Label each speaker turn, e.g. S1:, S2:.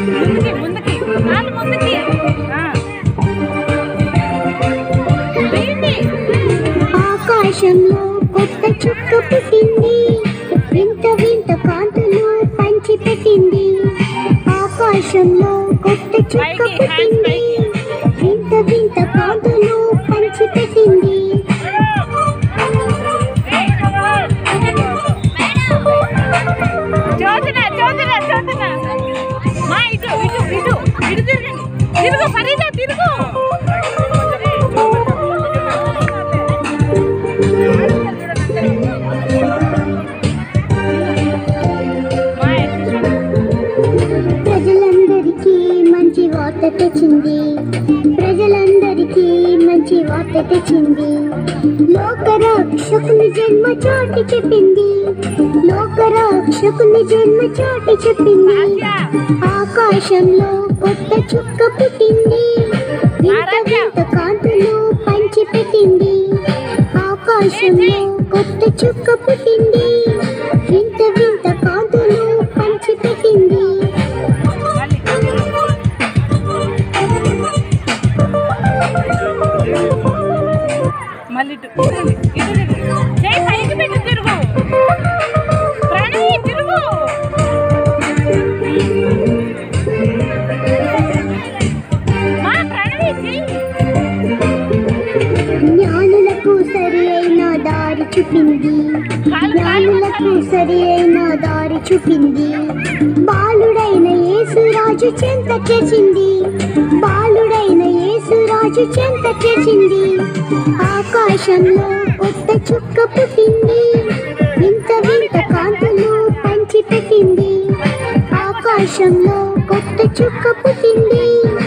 S1: ముందుకి ముందుకి కాళ్ళు ముందుకి ఆ. వేయండి.
S2: ఆకాశంలో కొత్త చుక్క పుట్టింది వింత వింత కాంతులు పంచి పెట్టింది ఆకాశంలో కొత్త చుక్క
S1: పైకి, hands
S2: పుట్టింది వింత వింత కాంతులు పంచి పెట్టింది
S1: జ్యోతిన జ్యోతిన జ్యోతిన మా ఇటు ఇటు ఇటు ఇటు తిరగండి తిరుగు ఫరీదా తిరుగు మా ఇటు.
S2: ప్రజలందరికీ మంచి వార్త తెచ్చింది ప్రజలందరికీ మంచి వార్త తెచ్చింది లోకరక్షకుని జన్మ చాటి చెప్పింది లోకరక్షకుని జన్మ చాటి చెప్పింది ఆకాశంలో కొత్త చుక్క పుట్టింది వింత వింత కాంతులు పంచి పెట్టింది ఆకాశంలో కొత్త చుక్క పుట్టింది వింత వింత కాంతులు పంచి పెట్టింది
S1: మళ్ళీ ఇటు ఇటు తిరుగు. చేయి పైకి పెట్టి తిరుగు ప్రణయ్ తిరుగు మా ప్రణయ్ చెయ్యి
S2: జ్ఞానులకు సరి అయిన దారి చూపింది జ్ఞానులకు సరి అయిన దారి చూపింది బాలుడైన యేసురాజు చెంత చేసింది బాలుడైన యేసురాజు చెంత చేసింది ఆకాశంలో కొత్త చుక్క పుట్టింది వింత వింత కాంతులు పంచి పెట్టింది ఆకాశంలో కొత్త చుక్క పుట్టింది